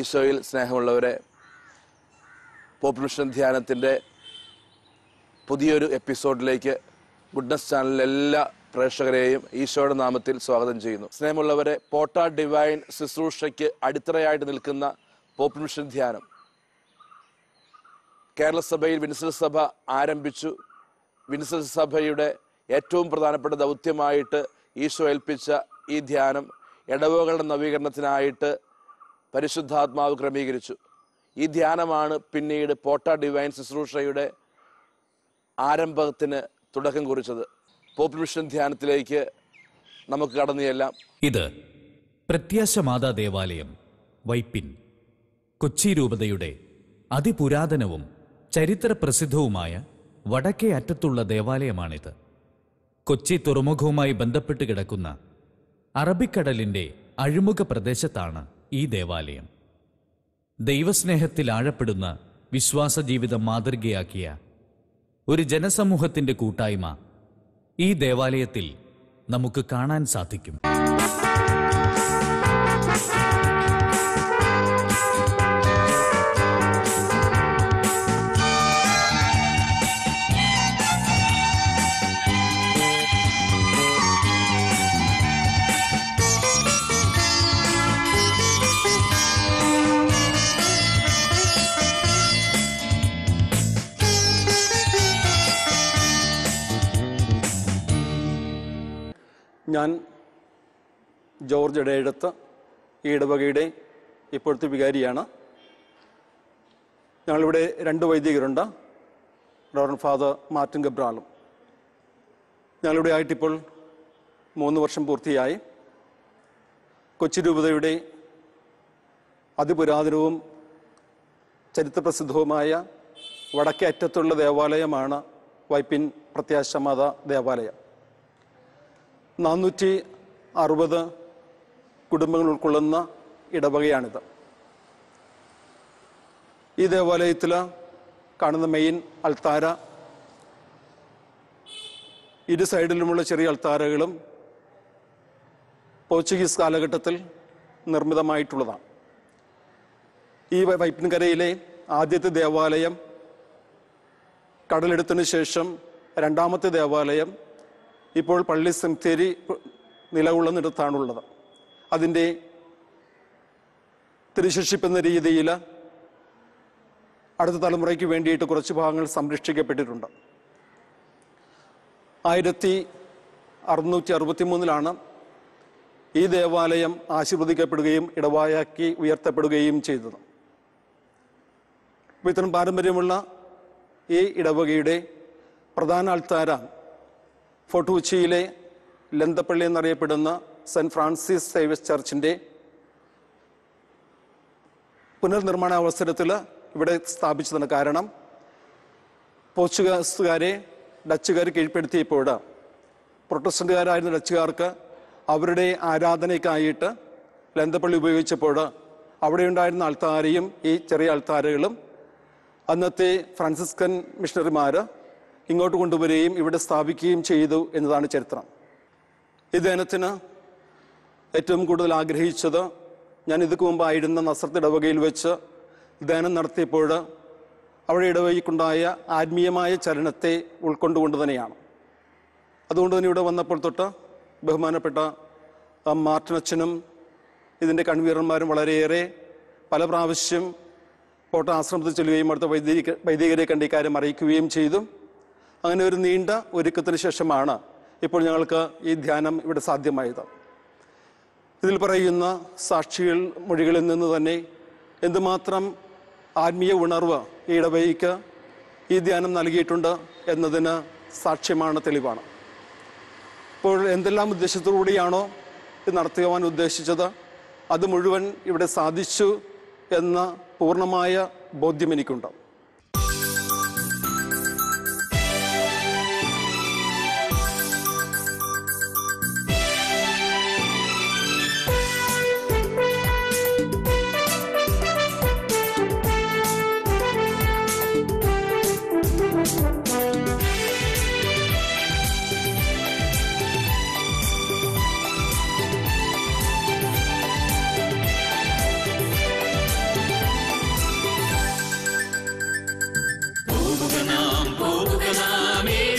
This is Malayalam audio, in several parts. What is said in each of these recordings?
ഈശോയിൽ സ്നേഹമുള്ളവരെ പോപ്പ് മിഷൻ ധ്യാനത്തിൻ്റെ പുതിയൊരു എപ്പിസോഡിലേക്ക് ഗുഡ്നസ് ചാനലിലെ എല്ലാ പ്രേക്ഷകരെയും ഈശോയുടെ നാമത്തിൽ സ്വാഗതം ചെയ്യുന്നു സ്നേഹമുള്ളവരെ പോട്ട ഡിവൈൻ ശുശ്രൂഷയ്ക്ക് അടിത്തറയായിട്ട് നിൽക്കുന്ന പോപ്പ് മിഷൻ ധ്യാനം കേരള സഭയിൽ വിൻസൽ സഭ ആരംഭിച്ചു വിൻസൽ സഭയുടെ ഏറ്റവും പ്രധാനപ്പെട്ട ദൗത്യമായിട്ട് ഈശോ ഏൽപ്പിച്ച ഈ ധ്യാനം ഇടവകളുടെ നവീകരണത്തിനായിട്ട് പരിശുദ്ധാത്മാവ് ക്രമീകരിച്ചു ഈ ധ്യാനമാണ് പിന്നീട് പോട്ട ഡിവൈൻ ശുശ്രൂഷയുടെ ആരംഭത്തിന് തുടക്കം കുറിച്ചത് പോപ്പ് മിഷൻ ധ്യാനത്തിലേക്ക് നമുക്ക് കടന്നു ചെല്ലാം ഇത് പ്രത്യാശമാതാ ദേവാലയം വൈപ്പിൻ കൊച്ചി രൂപതയുടെ അതിപുരാതനവും ചരിത്രപ്രസിദ്ധവുമായ വടക്കേ അറ്റത്തുള്ള ദേവാലയമാണിത് കൊച്ചി തുറമുഖവുമായി ബന്ധപ്പെട്ട് കിടക്കുന്ന അറബിക്കടലിന്റെ അഴിമുഖ പ്രദേശത്താണ് ഈ ദേവാലയം ദൈവസ്നേഹത്തിൽ ആഴപ്പെടുന്ന വിശ്വാസ ജീവിതം മാതൃകയാക്കിയ ഒരു ജനസമൂഹത്തിന്റെ കൂട്ടായ്മ ഈ ദേവാലയത്തിൽ നമുക്ക് കാണാൻ സാധിക്കും ഞാൻ ജോർജ് ഇടയെടുത്ത് ഈ ഇടവകയുടെ ഇപ്പോഴത്തെ വികാരിയാണ് ഞങ്ങളിവിടെ രണ്ട് വൈദികരുണ്ട് റവറൻ ഫാദർ മാർട്ടിൻ ഗബ്രാളും ഞങ്ങളിവിടെ ആയിട്ടിപ്പോൾ മൂന്ന് വർഷം പൂർത്തിയായി കൊച്ചി രൂപതയുടെ അതിപുരാതനവും ചരിത്രപ്രസിദ്ധവുമായ വടക്കേ അറ്റത്തുള്ള ദേവാലയമാണ് വൈപ്പിൻ പ്രത്യാശമാത ദേവാലയം നാനൂറ്റി അറുപത് കുടുംബങ്ങൾ ഉൾക്കൊള്ളുന്ന ഇടവകയാണിത് ഈ ദേവാലയത്തിൽ കാണുന്ന മെയിൻ അൾത്താര ഇരു സൈഡിലുമുള്ള ചെറിയ അൾത്താരകളും പോർച്ചുഗീസ് കാലഘട്ടത്തിൽ നിർമ്മിതമായിട്ടുള്ളതാണ് ഈ വൈ- വൈപ്പിൻകരയിലെ ആദ്യത്തെ ദേവാലയം കടലെടുത്തതിന് ശേഷം രണ്ടാമത്തെ ദേവാലയം ഇപ്പോൾ പള്ളി സെമിത്തേരി നിലകൊള്ളുന്നിടത്താണുള്ളത് അതിൻ്റെ തിരുശേഷിപ്പെന്ന രീതിയിൽ അടുത്ത തലമുറയ്ക്ക് വേണ്ടിയിട്ട് കുറച്ച് ഭാഗങ്ങൾ സംരക്ഷിക്കപ്പെട്ടിട്ടുണ്ട് ആയിരത്തി അറുന്നൂറ്റി അറുപത്തി മൂന്നിലാണ് ഈ ദേവാലയം ആശീർവദിക്കപ്പെടുകയും ഇടവായാക്കി ഉയർത്തപ്പെടുകയും ചെയ്തത് അപ്പോൾ ഇത്തരം പാരമ്പര്യമുള്ള ഈ ഇടവകയുടെ പ്രധാന അൾത്താര ഫോർട്ട് കൊച്ചിയിലെ ലന്തപ്പള്ളി എന്നറിയപ്പെടുന്ന സെൻറ്റ് ഫ്രാൻസിസ് സേവിയസ് ചർച്ചിൻ്റെ പുനർനിർമ്മാണ അവസരത്തിൽ ഇവിടെ സ്ഥാപിച്ചതാണ് കാരണം പോർച്ചുഗീസുകാരെ ഡച്ചുകാർ കീഴ്പ്പെടുത്തിയപ്പോൾ പ്രൊട്ടസ്റ്റന്റുകാരായിരുന്ന ഡച്ചുകാർക്ക് അവരുടെ ആരാധനയ്ക്കായിട്ട് ലന്തപ്പള്ളി ഉപയോഗിച്ചപ്പോൾ അവിടെ ഉണ്ടായിരുന്ന അൾത്താരയും ഈ ചെറിയ അൾത്താരകളും അന്നത്തെ ഫ്രാൻസിസ്കൻ മിഷണറിമാർ ഇങ്ങോട്ട് കൊണ്ടുവരികയും ഇവിടെ സ്ഥാപിക്കുകയും ചെയ്തു എന്നതാണ് ചരിത്രം ഈ ധ്യാനത്തിന് ഏറ്റവും കൂടുതൽ ആഗ്രഹിച്ചത് ഞാൻ ഇതുക്ക് മുമ്പായിരുന്ന നസ്രത്ത് ഇടവകയിൽ വെച്ച് ധ്യാനം നടത്തിയപ്പോൾ അവിടെ ഇടവകയ്ക്കുണ്ടായ ആത്മീയമായ ചലനത്തെ ഉൾക്കൊണ്ടുകൊണ്ട് തന്നെയാണ് അതുകൊണ്ട് തന്നെ ഇവിടെ വന്നപ്പോൾ തൊട്ട് ബഹുമാനപ്പെട്ട ആ, മാർട്ടിനച്ഛനും ഇതിൻ്റെ കൺവീനർമാരും വളരെയേറെ പല പ്രാവശ്യം കോട്ട ആശ്രമത്തിൽ ചെല്ലുകയും അടുത്ത വൈദിക വൈദികരെ കണ്ട് ഇക്കാര്യം അറിയിക്കുകയും ചെയ്തു അങ്ങനെ ഒരു നീണ്ട ഒരുക്കത്തിന് ശേഷമാണ് ഇപ്പോൾ ഞങ്ങൾക്ക് ഈ ധ്യാനം ഇവിടെ സാധ്യമായത് ഇതിൽ പറയുന്ന സാക്ഷികൾ മൊഴികളിൽ നിന്ന് തന്നെ എന്തുമാത്രം ആത്മീയ ഉണർവ് ഈ ഇടവയ്ക്ക് ഈ ധ്യാനം നൽകിയിട്ടുണ്ട് എന്നതിന് സാക്ഷ്യമാണ് തെളിവാണ് ഇപ്പോൾ എന്തെല്ലാം ഉദ്ദേശത്തോടുകൂടിയാണോ ഇത് നടത്തുവാൻ ഉദ്ദേശിച്ചത് അത് മുഴുവൻ ഇവിടെ സാധിച്ചു എന്ന പൂർണ്ണമായ ബോധ്യം എനിക്കുണ്ട് ും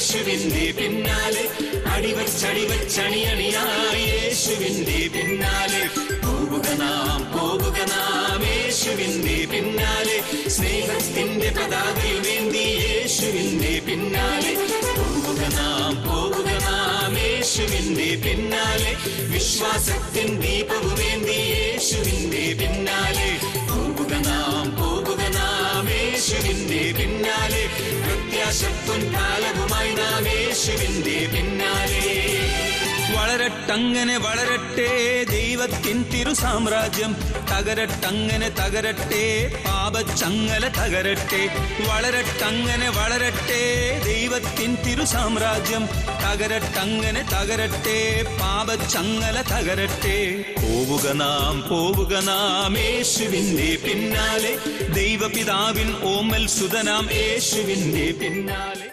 യേശുവിന്റെ പിന്നാലെ അടിവച്ചടിവച്ചണിയണിയായി യേശുവിന്റെ പിന്നാലെ പോവുക നാം പോവുക നാം യേശുവിന്റെ പിന്നാലെ സ്നേഹത്തിന്റെ പതാകയുമേന്തി യേശുവിന്റെ പിന്നാലെ പോവുക നാം പോവുക നാം യേശുവിന്റെ പിന്നാലെ വിശ്വാസത്തിൻ ദീപവുമേന്തി യേശുവിന്റെ പിന്നാലെ പോവുക നാം പോവുക നാം യേശുവിന്റെ പിന്നാലെ പ്രത്യാശത്വൻ കാലവുമായി നാം യേശുവിന്റെ പിന്നാലെ വളരട്ടങ്ങനെ വളരട്ടെ ദൈവത്തിൻ തിരുസാമ്രാജ്യം തകരട്ടങ്ങനെ തകരട്ടെ പാപച്ചങ്ങല തകരട്ടെ വളരട്ടങ്ങനെ വളരട്ടെ ദൈവത്തിൻ തിരുസാമ്രാജ്യം തകരട്ടങ്ങനെ തകരട്ടെ പാപച്ചങ്ങല തകരട്ടെ പോവുക നാം പോവുക നാം യേശുവിന്റെ പിന്നാലെ ദൈവപിതാവിൻ ഓമൽ സുതനാം യേശുവിന്റെ പിന്നാലെ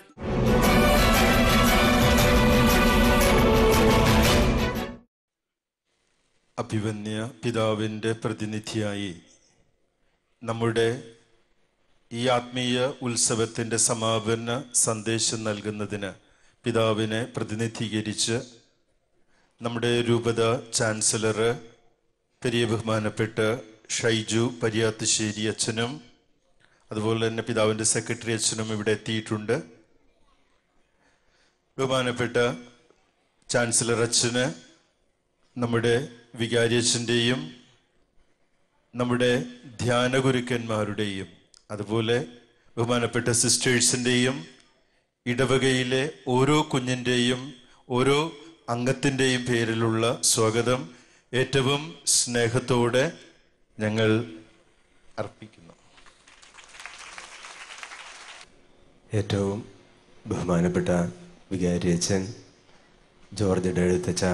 അഭിവന്യ പിതാവിൻ്റെ പ്രതിനിധിയായി നമ്മുടെ ഈ ആത്മീയ ഉത്സവത്തിൻ്റെ സമാപന സന്ദേശം നൽകുന്നതിന് പിതാവിനെ പ്രതിനിധീകരിച്ച് നമ്മുടെ രൂപത ചാൻസലറ് പെരിയ ബഹുമാനപ്പെട്ട ഷൈജു പരിയാത്തുശ്ശേരി അച്ഛനും അതുപോലെ തന്നെ പിതാവിൻ്റെ സെക്രട്ടറി അച്ഛനും ഇവിടെ എത്തിയിട്ടുണ്ട് ബഹുമാനപ്പെട്ട ചാൻസലർ അച്ഛന് നമ്മുടെ വികാരിയച്ഛൻ്റെയും നമ്മുടെ ധ്യാനഗുരുക്കന്മാരുടെയും അതുപോലെ ബഹുമാനപ്പെട്ട സിസ്റ്റേഴ്സിൻ്റെയും ഇടവകയിലെ ഓരോ കുഞ്ഞിൻ്റെയും ഓരോ അംഗത്തിൻ്റെയും പേരിലുള്ള സ്വാഗതം ഏറ്റവും സ്നേഹത്തോടെ ഞങ്ങൾ അർപ്പിക്കുന്നു ഏറ്റവും ബഹുമാനപ്പെട്ട വികാരി അച്ഛൻ ജോർജ് എഴുത്തച്ഛ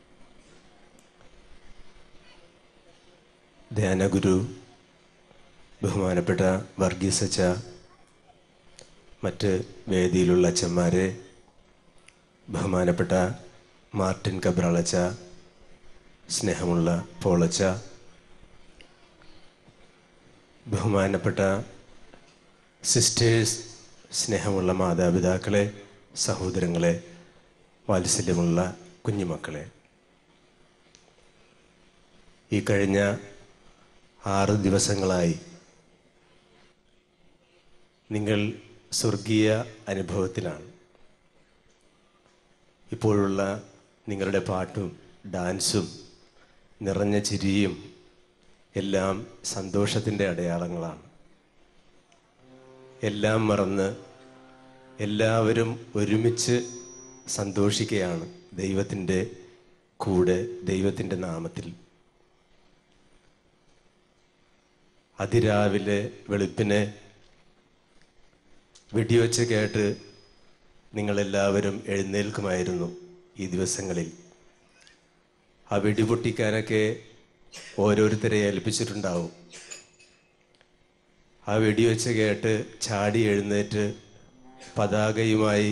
ധ്യാനഗുരു ബഹുമാനപ്പെട്ട വർഗീസ് അച്ഛ മറ്റ് വേദിയിലുള്ള അച്ഛന്മാരെ ബഹുമാനപ്പെട്ട മാർട്ടിൻ കബ്രാളച്ച സ്നേഹമുള്ള പോളച്ച ബഹുമാനപ്പെട്ട സിസ്റ്റേഴ്സ് സ്നേഹമുള്ള മാതാപിതാക്കളെ സഹോദരങ്ങളെ വാത്സല്യമുള്ള കുഞ്ഞുമക്കളെ ഈ കഴിഞ്ഞ ആറ് ദിവസങ്ങളായി നിങ്ങൾ സ്വർഗീയ അനുഭവത്തിലാണ് ഇപ്പോഴുള്ള നിങ്ങളുടെ പാട്ടും ഡാൻസും നിറഞ്ഞ ചിരിയും എല്ലാം സന്തോഷത്തിൻ്റെ അടയാളങ്ങളാണ് എല്ലാം മറന്ന് എല്ലാവരും ഒരുമിച്ച് സന്തോഷിക്കുകയാണ് ദൈവത്തിൻ്റെ കൂടെ ദൈവത്തിൻ്റെ നാമത്തിൽ അതിരാവിലെ വെളുപ്പിനെ വെടിവെച്ച് കേട്ട് നിങ്ങളെല്ലാവരും എഴുന്നേൽക്കുമായിരുന്നു ഈ ദിവസങ്ങളിൽ ആ വെടിപൊട്ടിക്കാനൊക്കെ ഓരോരുത്തരെ ഏൽപ്പിച്ചിട്ടുണ്ടാവും ആ വെടിവെച്ച് കേട്ട് ചാടി എഴുന്നേറ്റ് പതാകയുമായി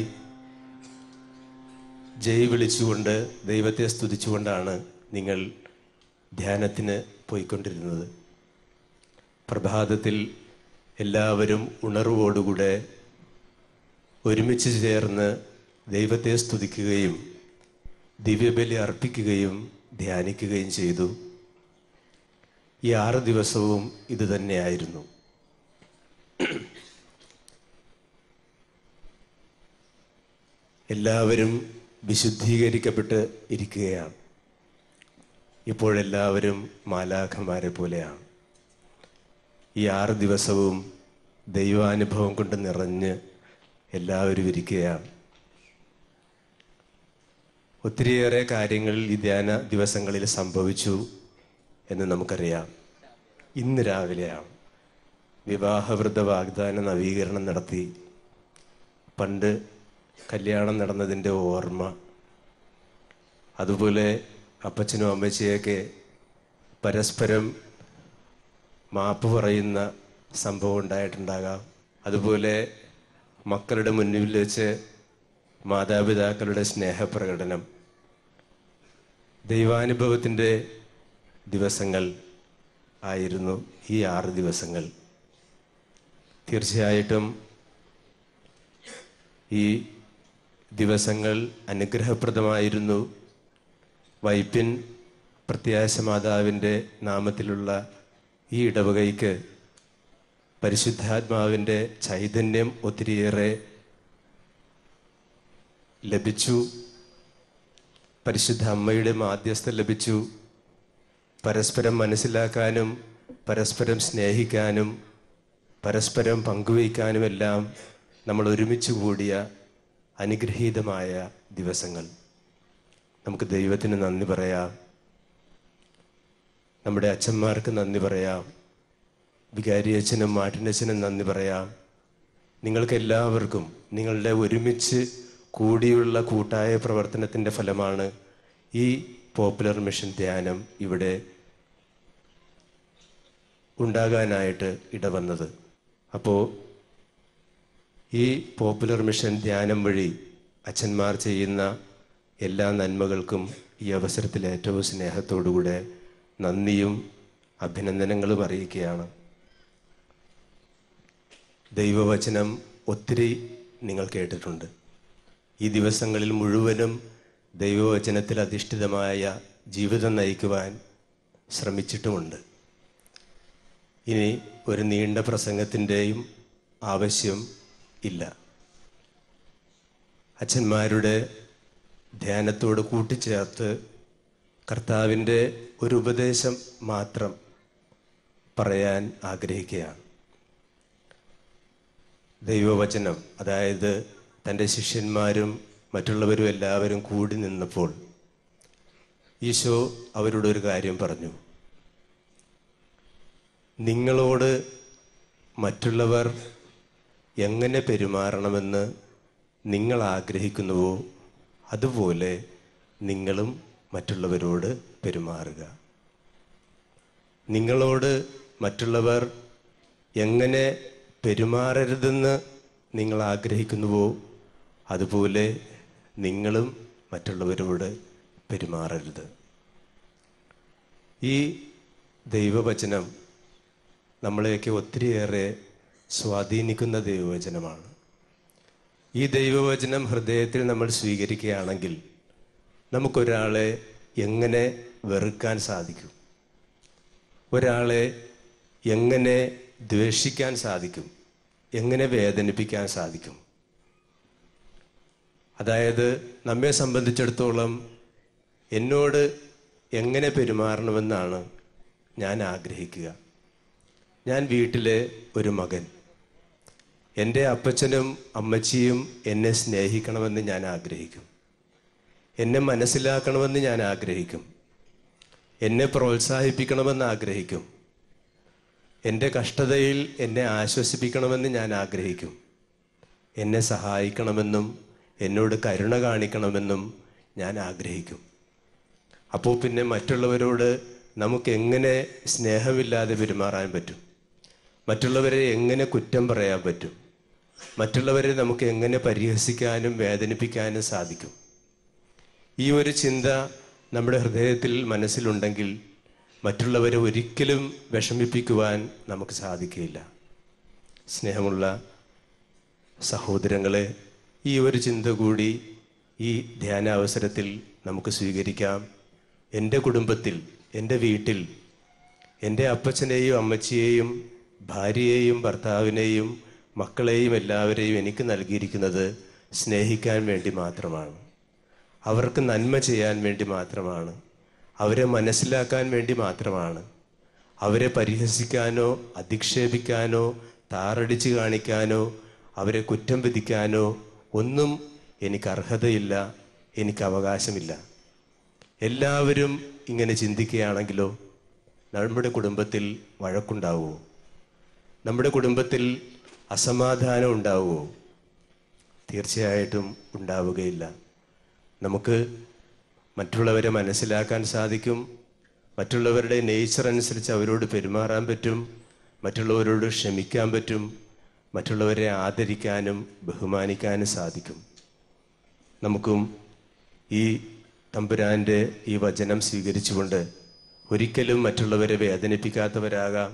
ജയ് വിളിച്ചുകൊണ്ട് ദൈവത്തെ സ്തുതിച്ചുകൊണ്ടാണ് നിങ്ങൾ ധ്യാനത്തിന് പോയിക്കൊണ്ടിരുന്നത് പ്രഭാതത്തിൽ എല്ലാവരും ഉണർവോടുകൂടെ ഒരുമിച്ച് ചേർന്ന് ദൈവത്തെ സ്തുതിക്കുകയും ദിവ്യബലി അർപ്പിക്കുകയും ധ്യാനിക്കുകയും ചെയ്തു ഈ ആറ് ദിവസവും ഇത് തന്നെയായിരുന്നു എല്ലാവരും വിശുദ്ധീകരിക്കപ്പെട്ട് ഇരിക്കുകയാണ് ഇപ്പോഴെല്ലാവരും മാലാഖന്മാരെ പോലെയാണ് ഈ ആറ് ദിവസവും ദൈവാനുഭവം കൊണ്ട് നിറഞ്ഞ് എല്ലാവരും ഇരിക്കുകയാണ് ഒത്തിരിയേറെ കാര്യങ്ങൾ ഈ ധ്യാന ദിവസങ്ങളിൽ സംഭവിച്ചു എന്ന് നമുക്കറിയാം ഇന്ന് രാവിലെയാണ് വിവാഹവൃദ്ധ വാഗ്ദാന നവീകരണം നടത്തി പണ്ട് കല്യാണം നടന്നതിൻ്റെ ഓർമ്മ അതുപോലെ അപ്പച്ചനും അമ്മച്ചിയൊക്കെ പരസ്പരം മാപ്പ് പറയുന്ന സംഭവം ഉണ്ടായിട്ടുണ്ടാകാം അതുപോലെ മക്കളുടെ മുന്നിൽ വെച്ച് മാതാപിതാക്കളുടെ സ്നേഹപ്രകടനം ദൈവാനുഭവത്തിൻ്റെ ദിവസങ്ങൾ ആയിരുന്നു ഈ ആറ് ദിവസങ്ങൾ തീർച്ചയായിട്ടും ഈ ദിവസങ്ങൾ അനുഗ്രഹപ്രദമായിരുന്നു വൈപ്പിൻ പ്രത്യാശ മാതാവിൻ്റെ നാമത്തിലുള്ള ഈ ഇടവകയ്ക്ക് പരിശുദ്ധാത്മാവിൻ്റെ ചൈതന്യം ഒത്തിരിയേറെ ലഭിച്ചു പരിശുദ്ധ അമ്മയുടെ മാധ്യസ്ഥ ലഭിച്ചു പരസ്പരം മനസ്സിലാക്കാനും പരസ്പരം സ്നേഹിക്കാനും പരസ്പരം പങ്കുവയ്ക്കാനുമെല്ലാം നമ്മൾ ഒരുമിച്ച് കൂടിയ അനുഗ്രഹീതമായ ദിവസങ്ങൾ നമുക്ക് ദൈവത്തിന് നന്ദി പറയാം നമ്മുടെ അച്ഛന്മാർക്ക് നന്ദി പറയാം വികാരി അച്ഛനും മാട്ടിനച്ഛനും നന്ദി പറയാം നിങ്ങൾക്ക് എല്ലാവർക്കും നിങ്ങളുടെ ഒരുമിച്ച് കൂടിയുള്ള കൂട്ടായ പ്രവർത്തനത്തിൻ്റെ ഫലമാണ് ഈ പോപ്പുലർ മിഷൻ ധ്യാനം ഇവിടെ ഉണ്ടാകാനായിട്ട് ഇടവന്നത് അപ്പോൾ ഈ പോപ്പുലർ മിഷൻ ധ്യാനം വഴി അച്ഛന്മാർ ചെയ്യുന്ന എല്ലാ നന്മകൾക്കും ഈ അവസരത്തിൽ ഏറ്റവും സ്നേഹത്തോടുകൂടെ നന്ദിയും അഭിനന്ദനങ്ങളും അറിയിക്കുകയാണ് ദൈവവചനം ഒത്തിരി നിങ്ങൾ കേട്ടിട്ടുണ്ട് ഈ ദിവസങ്ങളിൽ മുഴുവനും ദൈവവചനത്തിൽ അധിഷ്ഠിതമായ ജീവിതം നയിക്കുവാൻ ശ്രമിച്ചിട്ടുമുണ്ട് ഇനി ഒരു നീണ്ട പ്രസംഗത്തിൻ്റെയും ആവശ്യം ഇല്ല അച്ഛന്മാരുടെ ധ്യാനത്തോട് കൂട്ടിച്ചേർത്ത് കർത്താവിൻ്റെ ഒരു ഉപദേശം മാത്രം പറയാൻ ആഗ്രഹിക്കുകയാണ് ദൈവവചനം അതായത് തൻ്റെ ശിഷ്യന്മാരും മറ്റുള്ളവരും എല്ലാവരും കൂടി നിന്നപ്പോൾ ഈശോ അവരോട് ഒരു കാര്യം പറഞ്ഞു നിങ്ങളോട് മറ്റുള്ളവർ എങ്ങനെ പെരുമാറണമെന്ന് നിങ്ങൾ ആഗ്രഹിക്കുന്നുവോ അതുപോലെ നിങ്ങളും മറ്റുള്ളവരോട് പെരുമാറുക നിങ്ങളോട് മറ്റുള്ളവർ എങ്ങനെ പെരുമാറരുതെന്ന് നിങ്ങൾ ആഗ്രഹിക്കുന്നുവോ അതുപോലെ നിങ്ങളും മറ്റുള്ളവരോട് പെരുമാറരുത് ഈ ദൈവവചനം നമ്മളെയൊക്കെ ഒത്തിരിയേറെ സ്വാധീനിക്കുന്ന ദൈവവചനമാണ് ഈ ദൈവവചനം ഹൃദയത്തിൽ നമ്മൾ സ്വീകരിക്കുകയാണെങ്കിൽ നമുക്കൊരാളെ എങ്ങനെ വെറുക്കാൻ സാധിക്കും ഒരാളെ എങ്ങനെ ദ്വേഷിക്കാൻ സാധിക്കും എങ്ങനെ വേദനിപ്പിക്കാൻ സാധിക്കും അതായത് നമ്മെ സംബന്ധിച്ചിടത്തോളം എന്നോട് എങ്ങനെ പെരുമാറണമെന്നാണ് ഞാൻ ആഗ്രഹിക്കുക ഞാൻ വീട്ടിലെ ഒരു മകൻ എൻ്റെ അപ്പച്ചനും അമ്മച്ചിയും എന്നെ സ്നേഹിക്കണമെന്ന് ഞാൻ ആഗ്രഹിക്കും എന്നെ മനസ്സിലാക്കണമെന്ന് ഞാൻ ആഗ്രഹിക്കും എന്നെ പ്രോത്സാഹിപ്പിക്കണമെന്ന് ആഗ്രഹിക്കും എൻ്റെ കഷ്ടതയിൽ എന്നെ ആശ്വസിപ്പിക്കണമെന്ന് ഞാൻ ആഗ്രഹിക്കും എന്നെ സഹായിക്കണമെന്നും എന്നോട് കരുണ കാണിക്കണമെന്നും ഞാൻ ആഗ്രഹിക്കും അപ്പോൾ പിന്നെ മറ്റുള്ളവരോട് നമുക്ക് എങ്ങനെ സ്നേഹമില്ലാതെ പെരുമാറാൻ പറ്റും മറ്റുള്ളവരെ എങ്ങനെ കുറ്റം പറയാൻ പറ്റും മറ്റുള്ളവരെ നമുക്ക് എങ്ങനെ പരിഹസിക്കാനും വേദനിപ്പിക്കാനും സാധിക്കും ഈ ഒരു ചിന്ത നമ്മുടെ ഹൃദയത്തിൽ മനസ്സിലുണ്ടെങ്കിൽ മറ്റുള്ളവരെ ഒരിക്കലും വിഷമിപ്പിക്കുവാൻ നമുക്ക് സാധിക്കില്ല സ്നേഹമുള്ള സഹോദരങ്ങളെ ഈ ഒരു ചിന്ത കൂടി ഈ ധ്യാനാവസരത്തിൽ നമുക്ക് സ്വീകരിക്കാം എൻ്റെ കുടുംബത്തിൽ എൻ്റെ വീട്ടിൽ എൻ്റെ അപ്പച്ചനെയും അമ്മച്ചിയെയും ഭാര്യയെയും ഭർത്താവിനെയും മക്കളെയും എല്ലാവരെയും എനിക്ക് നൽകിയിരിക്കുന്നത് സ്നേഹിക്കാൻ വേണ്ടി മാത്രമാണ് അവർക്ക് നന്മ ചെയ്യാൻ വേണ്ടി മാത്രമാണ് അവരെ മനസ്സിലാക്കാൻ വേണ്ടി മാത്രമാണ് അവരെ പരിഹസിക്കാനോ അധിക്ഷേപിക്കാനോ താറടിച്ച് കാണിക്കാനോ അവരെ കുറ്റം വിധിക്കാനോ ഒന്നും എനിക്ക് അർഹതയില്ല എനിക്ക് അവകാശമില്ല എല്ലാവരും ഇങ്ങനെ ചിന്തിക്കുകയാണെങ്കിലോ നമ്മുടെ കുടുംബത്തിൽ വഴക്കുണ്ടാവുമോ നമ്മുടെ കുടുംബത്തിൽ അസമാധാനം ഉണ്ടാവുമോ തീർച്ചയായിട്ടും ഉണ്ടാവുകയില്ല നമുക്ക് മറ്റുള്ളവരെ മനസ്സിലാക്കാൻ സാധിക്കും മറ്റുള്ളവരുടെ നേച്ചർ അനുസരിച്ച് അവരോട് പെരുമാറാൻ പറ്റും മറ്റുള്ളവരോട് ക്ഷമിക്കാൻ പറ്റും മറ്റുള്ളവരെ ആദരിക്കാനും ബഹുമാനിക്കാനും സാധിക്കും നമുക്കും ഈ തമ്പുരാൻ്റെ ഈ വചനം സ്വീകരിച്ചുകൊണ്ട് ഒരിക്കലും മറ്റുള്ളവരെ വേദനിപ്പിക്കാത്തവരാകാം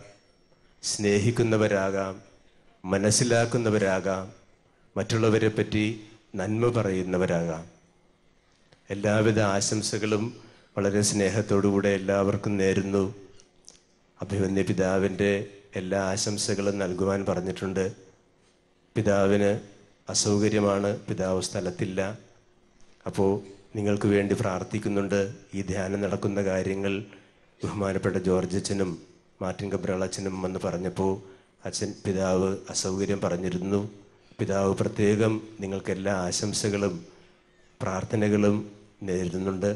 സ്നേഹിക്കുന്നവരാകാം മനസ്സിലാക്കുന്നവരാകാം മറ്റുള്ളവരെ പറ്റി നന്മ പറയുന്നവരാകാം എല്ലാവിധ ആശംസകളും വളരെ സ്നേഹത്തോടുകൂടെ എല്ലാവർക്കും നേരുന്നു അഭിമന്യ പിതാവിൻ്റെ എല്ലാ ആശംസകളും നൽകുവാൻ പറഞ്ഞിട്ടുണ്ട് പിതാവിന് അസൗകര്യമാണ് പിതാവ് സ്ഥലത്തില്ല അപ്പോൾ നിങ്ങൾക്ക് വേണ്ടി പ്രാർത്ഥിക്കുന്നുണ്ട് ഈ ധ്യാനം നടക്കുന്ന കാര്യങ്ങൾ ബഹുമാനപ്പെട്ട ജോർജ് അച്ഛനും മാർട്ടിൻ ഗബ്രാൾ അച്ഛനും വന്ന് പറഞ്ഞപ്പോൾ അച്ഛൻ പിതാവ് അസൗകര്യം പറഞ്ഞിരുന്നു പിതാവ് പ്രത്യേകം നിങ്ങൾക്ക് എല്ലാ ആശംസകളും പ്രാർത്ഥനകളും നേരുന്നുണ്ട്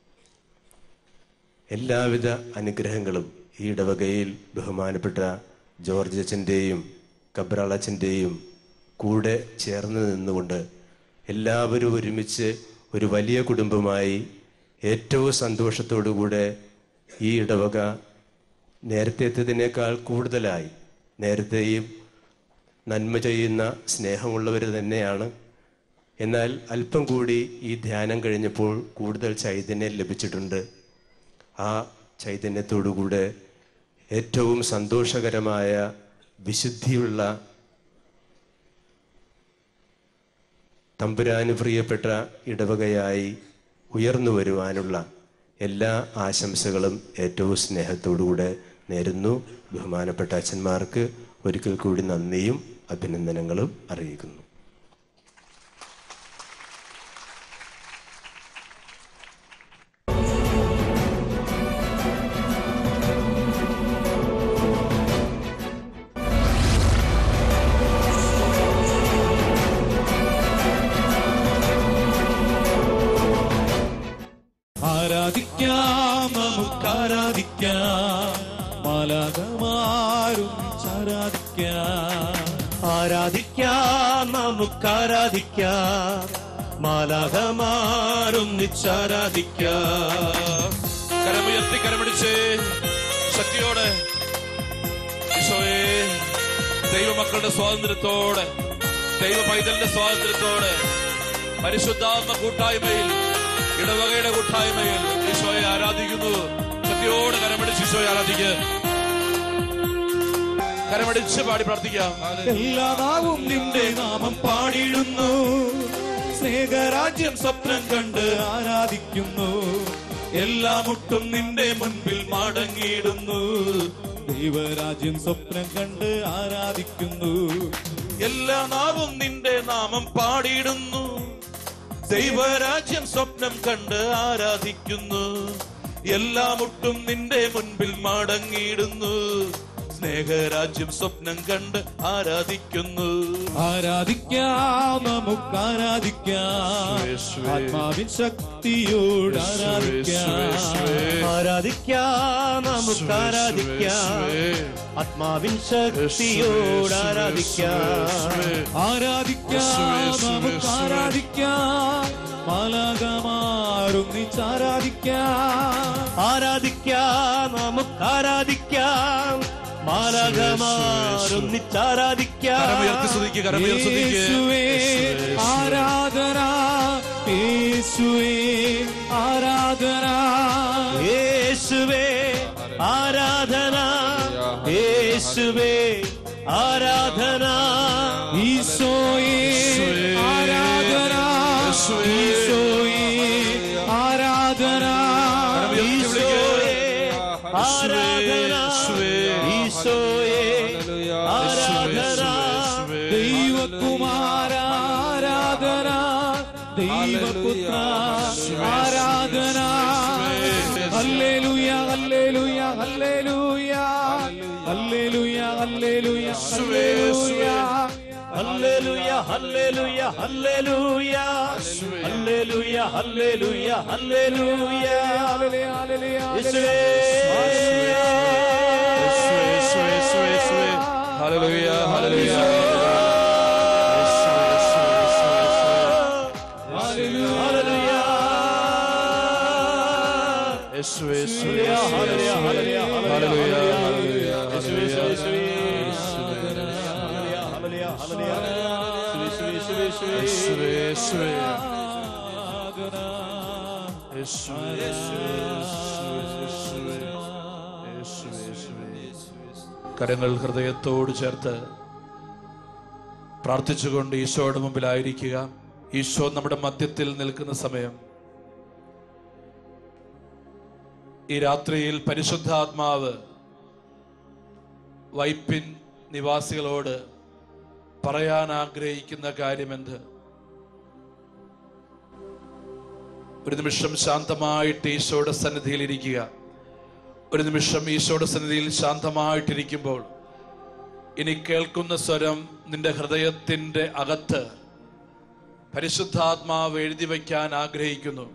എല്ലാവിധ അനുഗ്രഹങ്ങളും ഈ ഇടവകയിൽ ബഹുമാനപ്പെട്ട ജോർജ് അച്ഛൻ്റെയും കബ്രാൾ അച്ഛൻ്റെയും കൂടെ ചേർന്ന് നിന്നുകൊണ്ട് എല്ലാവരും ഒരുമിച്ച് ഒരു വലിയ കുടുംബമായി ഏറ്റവും സന്തോഷത്തോടുകൂടെ ഈ ഇടവക നേരത്തേത്തതിനേക്കാൾ കൂടുതലായി നേരത്തെയും നന്മ ചെയ്യുന്ന സ്നേഹമുള്ളവർ തന്നെയാണ് എന്നാൽ അല്പം കൂടി ഈ ധ്യാനം കഴിഞ്ഞപ്പോൾ കൂടുതൽ ചൈതന്യം ലഭിച്ചിട്ടുണ്ട് ആ ചൈതന്യത്തോടുകൂടെ ഏറ്റവും സന്തോഷകരമായ വിശുദ്ധിയുള്ള തമ്പുരാന് പ്രിയപ്പെട്ട ഇടവകയായി ഉയർന്നു വരുവാനുള്ള എല്ലാ ആശംസകളും ഏറ്റവും സ്നേഹത്തോടുകൂടെ നേരുന്നു ബഹുമാനപ്പെട്ട അച്ഛന്മാർക്ക് ഒരിക്കൽ കൂടി നന്ദിയും അഭിനന്ദനങ്ങളും അറിയിക്കുന്നു ആരാധിക്കാം നമുക്ക് ആരാധിക്കാം മാലാകമാരും ആരാധിക്കാം ആരാധിക്കാം നമുക്ക് ആരാധിക്കാം മാലാകമാരും നിച്ചാരാധിക്കാം കരമുയർത്തി കരമടിച്ച് ശക്തിയോടെ ഈശോയെ ദൈവമക്കളുടെ സ്വാതന്ത്ര്യത്തോടെ ദൈവ പൈതലിന്റെ സ്വാതന്ത്ര്യത്തോടെ പരിശുദ്ധാത്മ കൂട്ടായ്മയിൽ ഇടവകയുടെ കൂട്ടായ്മയിൽ ഈശോയെ ആരാധിക്കുന്നു ശക്തിയോടെ കരമടിച്ച് ഈശോയെ ആരാധിക്കുക കരമടിച്ച് പാടി പ്രാർത്ഥിക്കാം എല്ലാ നാവും നിന്റെ നാമം പാടിയിടുന്നു സ്നേഹരാജ്യം സ്വപ്നം കണ്ട് ആരാധിക്കുന്നു എല്ലാ മുട്ടും നിന്റെ മുൻപിൽ മടങ്ങിയിടുന്നു ദൈവരാജ്യം സ്വപ്നം കണ്ട് ആരാധിക്കുന്നു എല്ലാ നാവും നിന്റെ നാമം പാടിയിടുന്നു ദൈവരാജ്യം സ്വപ്നം കണ്ട് ആരാധിക്കുന്നു എല്ലാ മുട്ടും നിന്റെ മുൻപിൽ മടങ്ങിയിടുന്നു സ്നേഹരാജ്യം സ്വപ്നം കണ്ട് ആരാധിക്കുന്നു ആരാധിക്കാം നമുക്ക് ആരാധിക്കാം ആത്മാവിൻ ശക്തിയോട് ആരാധിക്കാം ആരാധിക്കാം നമുക്ക് ആരാധിക്കാം ആത്മാവിൻ ശക്തിയോട് ആരാധിക്കാം ആരാധിക്കാം നമുക്ക് ആരാധിക്കാം മാലാകമാരൊന്നിച്ചാരാധിക്കാം ആരാധിക്കാം നമുക്ക് ആരാധിക്കാം മാലാകമാരൊന്നിച്ചാരാധിക്കാം കരമുയർത്തി സ്തുതിക്കുക കരമുയർത്തി സ്തുതിക്കുക യേശുവേ ആരാധന യേശുവേ ആരാധന യേശുവേ ആരാധന യേശുവേ ആരാധന ഈശോയേ ആരാധന ഈശോയേ ആരാധന ഈശോയെ ആരാധന ഈശോയെ ആരാധന ദൈവകുമാര ആരാധന ദൈവപുത്ര ആരാധന hallelujah hallelujah hallelujah hallelujah hallelujah hallelujah hallelujah hallelujah hallelujah hallelujah hallelujah hallelujah യേശുവേ ഹല്ലേലൂയ ഹല്ലേലൂയ ഹല്ലേലൂയ യേശുവേ യേശുവേ ഹല്ലേലൂയ ഹല്ലേലൂയ ഹല്ലേലൂയ യേശുവേ യേശുവേ യേശുവേ കരങ്ങൾ ഹൃദയത്തോട് ചേർത്ത് പ്രാർത്ഥിച്ചുകൊണ്ട് ഈശോയുടെ മുമ്പിലായിരിക്കുക ഈശോ നമ്മുടെ മധ്യത്തിൽ നിൽക്കുന്ന സമയം ഈ രാത്രിയിൽ പരിശുദ്ധാത്മാവ് വൈപ്പിൻ നിവാസികളോട് പറയാൻ ആഗ്രഹിക്കുന്ന കാര്യമെന്ത് ഒരു നിമിഷം ശാന്തമായിട്ട് ഈശോയുടെ സന്നിധിയിൽ ഇരിക്കുക ഒരു നിമിഷം ഈശോയുടെ സന്നിധിയിൽ ശാന്തമായിട്ടിരിക്കുമ്പോൾ ഇനി കേൾക്കുന്ന സ്വരം നിന്റെ ഹൃദയത്തിന്റെ അകത്ത് പരിശുദ്ധാത്മാവ് എഴുതി വയ്ക്കാൻ ആഗ്രഹിക്കുന്നു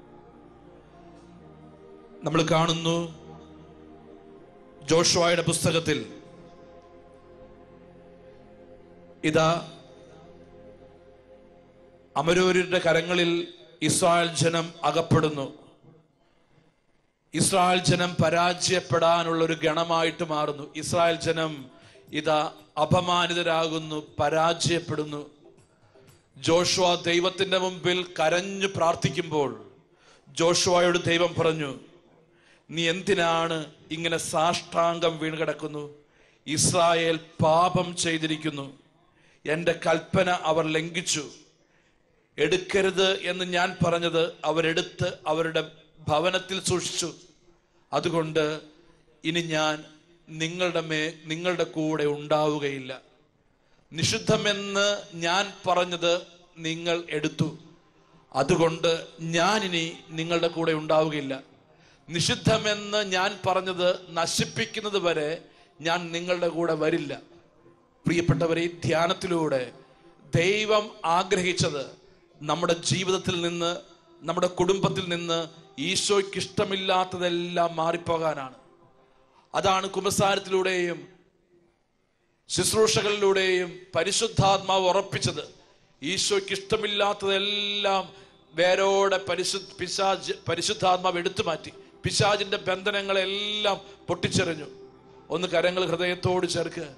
നമ്മൾ കാണുന്നു ജോഷുവായുടെ പുസ്തകത്തിൽ ഇതാ അമരൂരിന്റെ കരങ്ങളിൽ ഇസ്രായേൽ ജനം അകപ്പെടുന്നു ഇസ്രായേൽ ജനം പരാജയപ്പെടാനുള്ള ഒരു ഗണമായിട്ട് മാറുന്നു ഇസ്രായേൽ ജനം ഇതാ അപമാനിതരാകുന്നു പരാജയപ്പെടുന്നു ജോഷുവ ദൈവത്തിന്റെ മുമ്പിൽ കരഞ്ഞു പ്രാർത്ഥിക്കുമ്പോൾ ജോഷുവയോട് ദൈവം പറഞ്ഞു നീ എന്തിനാണ് ഇങ്ങനെ സാഷ്ടാംഗം വീണ് കിടക്കുന്നു ഇസ്രായേൽ പാപം ചെയ്തിരിക്കുന്നു എൻ്റെ കൽപ്പന അവർ ലംഘിച്ചു എടുക്കരുത് എന്ന് ഞാൻ പറഞ്ഞത് അവരെടുത്ത് അവരുടെ ഭവനത്തിൽ സൂക്ഷിച്ചു അതുകൊണ്ട് ഇനി ഞാൻ നിങ്ങളുടെ മേ നിങ്ങളുടെ കൂടെ ഉണ്ടാവുകയില്ല നിഷിദ്ധമെന്ന് ഞാൻ പറഞ്ഞത് നിങ്ങൾ എടുത്തു അതുകൊണ്ട് ഞാൻ ഇനി നിങ്ങളുടെ കൂടെ ഉണ്ടാവുകയില്ല നിഷിദ്ധമെന്ന് ഞാൻ പറഞ്ഞത് നശിപ്പിക്കുന്നത് വരെ ഞാൻ നിങ്ങളുടെ കൂടെ വരില്ല പ്രിയപ്പെട്ടവരെ ഈ ധ്യാനത്തിലൂടെ ദൈവം ആഗ്രഹിച്ചത് നമ്മുടെ ജീവിതത്തിൽ നിന്ന് നമ്മുടെ കുടുംബത്തിൽ നിന്ന് ഈശോയ്ക്ക് ഇഷ്ടമില്ലാത്തതെല്ലാം മാറിപ്പോകാനാണ് അതാണ് കുമ്പസാരത്തിലൂടെയും ശുശ്രൂഷകളിലൂടെയും പരിശുദ്ധാത്മാവ് ഉറപ്പിച്ചത് ഈശോയ്ക്ക് ഇഷ്ടമില്ലാത്തതെല്ലാം വേരോടെ പരിശു പിശാജ് പരിശുദ്ധാത്മാവ് എടുത്തു മാറ്റി പിശാജിന്റെ ബന്ധനങ്ങളെല്ലാം പൊട്ടിച്ചെറിഞ്ഞു ഒന്ന് കരങ്ങൾ ഹൃദയത്തോട് ചേർക്ക്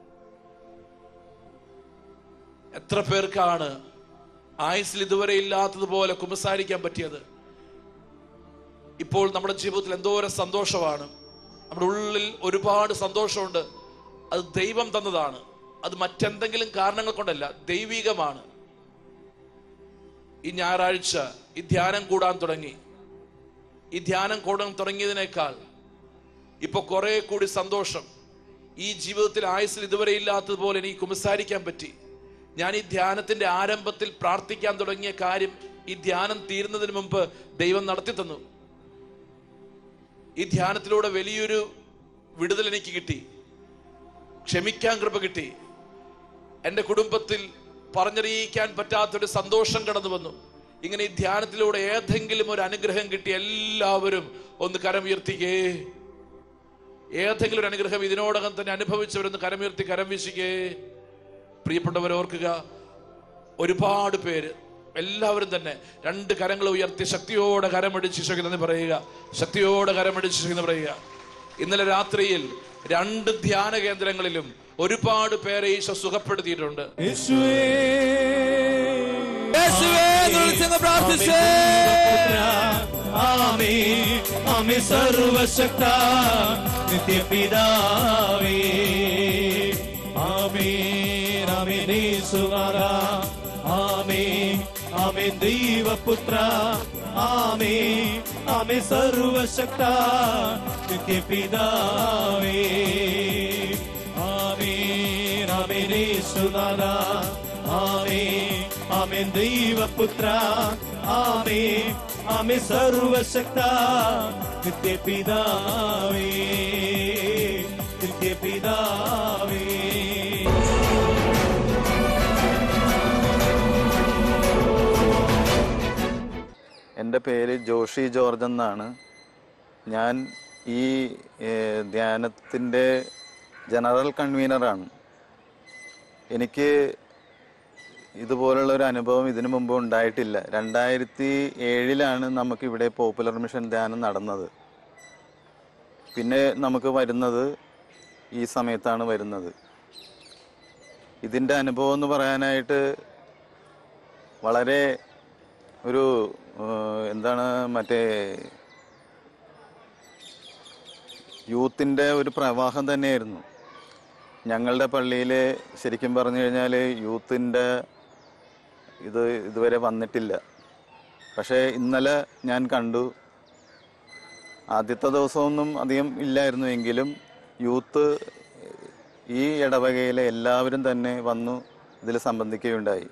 എത്ര പേർക്കാണ് ആയുസിൽ ഇതുവരെ ഇല്ലാത്തതുപോലെ കുമ്പസാരിക്കാൻ പറ്റിയത് ഇപ്പോൾ നമ്മുടെ ജീവിതത്തിൽ എന്തോരം സന്തോഷമാണ് നമ്മുടെ ഉള്ളിൽ ഒരുപാട് സന്തോഷമുണ്ട് അത് ദൈവം തന്നതാണ് അത് മറ്റെന്തെങ്കിലും കാരണങ്ങൾ കൊണ്ടല്ല ദൈവികമാണ് ഈ ഞായറാഴ്ച ഈ ധ്യാനം കൂടാൻ തുടങ്ങി ഈ ധ്യാനം കൂടാൻ തുടങ്ങിയതിനേക്കാൾ ഇപ്പൊ കുറെ കൂടി സന്തോഷം ഈ ജീവിതത്തിൽ ആയുസിൽ ഇതുവരെ ഇല്ലാത്തതുപോലെ എനിക്ക് കുമ്പസാരിക്കാൻ പറ്റി ഞാൻ ഈ ധ്യാനത്തിന്റെ ആരംഭത്തിൽ പ്രാർത്ഥിക്കാൻ തുടങ്ങിയ കാര്യം ഈ ധ്യാനം തീരുന്നതിന് മുമ്പ് ദൈവം നടത്തി തന്നു ഈ ധ്യാനത്തിലൂടെ വലിയൊരു വിടുതൽ എനിക്ക് കിട്ടി ക്ഷമിക്കാൻ കൃപ കിട്ടി എൻ്റെ കുടുംബത്തിൽ പറഞ്ഞറിയിക്കാൻ പറ്റാത്തൊരു സന്തോഷം കടന്നു വന്നു ഇങ്ങനെ ഈ ധ്യാനത്തിലൂടെ ഏതെങ്കിലും ഒരു അനുഗ്രഹം കിട്ടി എല്ലാവരും ഒന്ന് കരമുയർത്തിക്കേ ഏതെങ്കിലും ഒരു അനുഗ്രഹം ഇതിനോടകം തന്നെ അനുഭവിച്ചവരൊന്ന് കരമുയർത്തി കരം വീശിക്കേ പ്രിയപ്പെട്ടവർ ഓർക്കുക ഒരുപാട് പേര് എല്ലാവരും തന്നെ രണ്ട് കരങ്ങൾ ഉയർത്തി ശക്തിയോടെ കരമടിച്ച് ഈശോയ്ക്ക് നന്ദി പറയുക ശക്തിയോടെ കരമടിച്ച് ഈശോയ്ക്ക് നന്ദി പറയുക ഇന്നലെ രാത്രിയിൽ രണ്ട് ധ്യാന കേന്ദ്രങ്ങളിലും ഒരുപാട് പേരെ ഈശോ സുഖപ്പെടുത്തിയിട്ടുണ്ട് ആമേ ആമേ സർവശക്ത നിത്യപിതാവേ ആമേ ആമേ നീസുമാര ആമേ ആമേ ദൈവപുത്ര ആമേ ആമേ സർവശക്ത നിത്യപിതാവേ ആമേ ആമേ നീസുനാഥ ആമേ ആമേ ദൈവപുത്ര ആമേ ആമേ സർവശക്ത നിത്യപിതാവേ നിത്യപിതാവേ എൻ്റെ പേര് ജോഷി ജോർജ് എന്നാണ് ഞാൻ ഈ ഏഹ്, ധ്യാനത്തിൻ്റെ ജനറൽ കൺവീനറാണ് എനിക്ക് ഇതുപോലുള്ള ഒരു അനുഭവം ഇതിനു മുമ്പ് ഉണ്ടായിട്ടില്ല രണ്ടായിരത്തി ഏഴിലാണ് നമുക്ക് ഇവിടെ പോപ്പുലർ മിഷൻ ധ്യാനം നടന്നത് പിന്നെ നമുക്ക് വരുന്നത് ഈ സമയത്താണ് വരുന്നത് ഇതിൻ്റെ അനുഭവം എന്ന് പറയാനായിട്ട് വളരെ ഒരു ഏഹ്, എന്താണ് മറ്റേ യൂത്തിൻ്റെ ഒരു പ്രവാഹം തന്നെയായിരുന്നു ഞങ്ങളുടെ പള്ളിയിൽ ശരിക്കും പറഞ്ഞു കഴിഞ്ഞാൽ യൂത്തിൻ്റെ ഇത് ഇതുവരെ വന്നിട്ടില്ല പക്ഷേ ഇന്നലെ ഞാൻ കണ്ടു ആദ്യത്തെ ദിവസമൊന്നും അധികം ഇല്ലായിരുന്നു എങ്കിലും യൂത്ത് ഈ ഇടവകയിലെ എല്ലാവരും തന്നെ വന്നു ഇതിൽ സംബന്ധിക്കുകയുണ്ടായി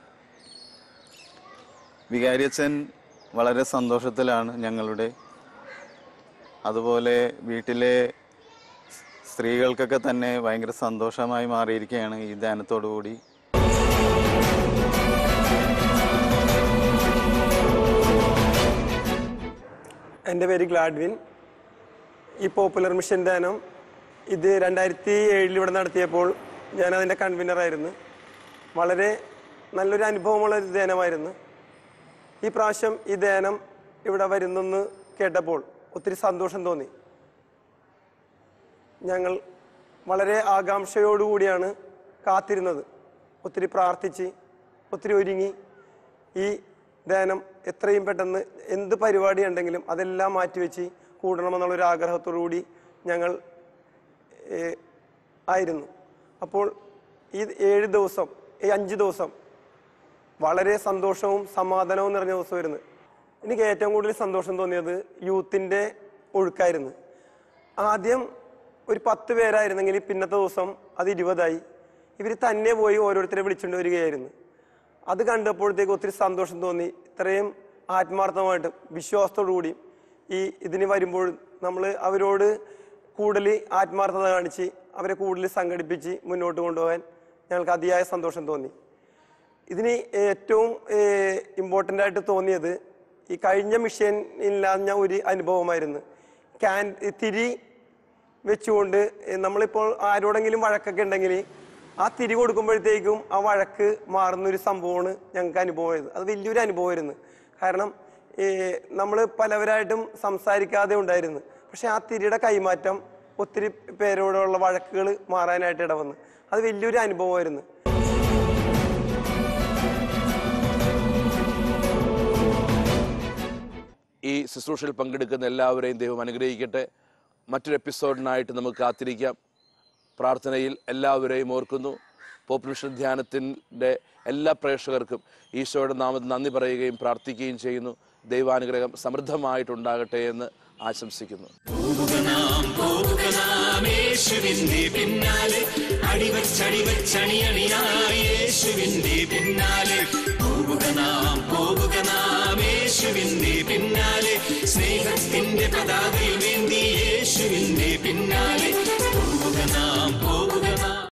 വികാരിയച്ഛൻ വളരെ സന്തോഷത്തിലാണ് ഞങ്ങളുടെ അതുപോലെ വീട്ടിലെ സ്ത്രീകൾക്കൊക്കെ തന്നെ ഭയങ്കര സന്തോഷമായി മാറിയിരിക്കുകയാണ് ഈ ധ്യാനത്തോടു കൂടി എൻ്റെ പേര് ഗ്ലാഡ്വിൻ ഈ പോപ്പുലർ മിഷൻ ധ്യാനം ഇത് രണ്ടായിരത്തി ഏഴിൽ ഇവിടെ നടത്തിയപ്പോൾ ഞാൻ അതിൻ്റെ കൺവീനറായിരുന്നു വളരെ നല്ലൊരു അനുഭവമുള്ള ഒരു ധ്യാനമായിരുന്നു ഈ പ്രാവശ്യം ഈ ധ്യാനം ഇവിടെ വരുന്നെന്ന് കേട്ടപ്പോൾ ഒത്തിരി സന്തോഷം തോന്നി ഞങ്ങൾ വളരെ ആകാംക്ഷയോടുകൂടിയാണ് കാത്തിരുന്നത് ഒത്തിരി പ്രാർത്ഥിച്ച് ഒത്തിരി ഒരുങ്ങി ഈ ധ്യാനം എത്രയും പെട്ടെന്ന് എന്ത് പരിപാടി ഉണ്ടെങ്കിലും അതെല്ലാം മാറ്റിവെച്ച് കൂടണമെന്നുള്ളൊരു ആഗ്രഹത്തോടു കൂടി ഞങ്ങൾ ഏഹ്, ആയിരുന്നു അപ്പോൾ ഈ ഏഴ് ദിവസം ഈ അഞ്ച് ദിവസം വളരെ സന്തോഷവും സമാധാനവും നിറഞ്ഞ ദിവസമായിരുന്നു എനിക്ക് ഏറ്റവും കൂടുതൽ സന്തോഷം തോന്നിയത് യൂത്തിൻ്റെ ഒഴുക്കായിരുന്നു ആദ്യം ഒരു പത്ത് പേരായിരുന്നെങ്കിൽ പിന്നത്തെ ദിവസം അത് ഇരുപതായി ഇവർ തന്നെ പോയി ഓരോരുത്തരെ വിളിച്ചുകൊണ്ട് വരികയായിരുന്നു അത് കണ്ടപ്പോഴത്തേക്ക് ഒത്തിരി സന്തോഷം തോന്നി ഇത്രയും ആത്മാർത്ഥമായിട്ടും വിശ്വാസത്തോടു കൂടി ഈ ഇതിന് വരുമ്പോൾ നമ്മൾ അവരോട് കൂടുതൽ ആത്മാർത്ഥത കാണിച്ച് അവരെ കൂടുതൽ സംഘടിപ്പിച്ച് മുന്നോട്ട് കൊണ്ടുപോകാൻ ഞങ്ങൾക്ക് അതിയായ സന്തോഷം തോന്നി ഇതിന് ഏറ്റവും ഇമ്പോർട്ടൻ്റ് ആയിട്ട് തോന്നിയത് ഈ കഴിഞ്ഞ മിഷൻ ഇല്ലാഞ്ഞ ഒരു അനുഭവമായിരുന്നു ക്യാൻ തിരി വെച്ചുകൊണ്ട് ഏ, നമ്മളിപ്പോൾ ആരോടെങ്കിലും വഴക്കൊക്കെ ഉണ്ടെങ്കിൽ ആ തിരി കൊടുക്കുമ്പോഴത്തേക്കും ആ വഴക്ക് മാറുന്ന ഒരു സംഭവമാണ് ഞങ്ങൾക്ക് അനുഭവമായത് അത് വലിയൊരു അനുഭവമായിരുന്നു കാരണം നമ്മൾ പലവരായിട്ടും സംസാരിക്കാതെ ഉണ്ടായിരുന്നു പക്ഷെ ആ തിരിയുടെ കൈമാറ്റം ഒത്തിരി പേരോടുള്ള വഴക്കുകൾ മാറാനായിട്ട് ഇടവന്നു അത് വലിയൊരു അനുഭവമായിരുന്നു ഈ ശുശ്രൂഷയിൽ പങ്കെടുക്കുന്ന എല്ലാവരെയും ദൈവം അനുഗ്രഹിക്കട്ടെ മറ്റൊരു എപ്പിസോഡിനായിട്ട് നമുക്ക് കാത്തിരിക്കാം പ്രാർത്ഥനയിൽ എല്ലാവരെയും ഓർക്കുന്നു പോപ്പുലേഷൻ ധ്യാനത്തിൻ്റെ എല്ലാ പ്രേക്ഷകർക്കും ഈശോയുടെ നാമത്തിൽ നന്ദി പറയുകയും പ്രാർത്ഥിക്കുകയും ചെയ്യുന്നു ദൈവാനുഗ്രഹം സമൃദ്ധമായിട്ടുണ്ടാകട്ടെ എന്ന് ആശംസിക്കുന്നു പോവുക നാം പോവുക നാം യേശുവിന്റെ പിന്നാലെ അടിവച്ചടിവച്ചണിയണിയായി യേശുവിന്റെ പിന്നാലെ പോവുക നാം പോവുക നാം യേശുവിന്റെ പിന്നാലെ സ്നേഹത്തിന്റെ പതാകയുമേന്തി യേശുവിന്റെ പിന്നാലെ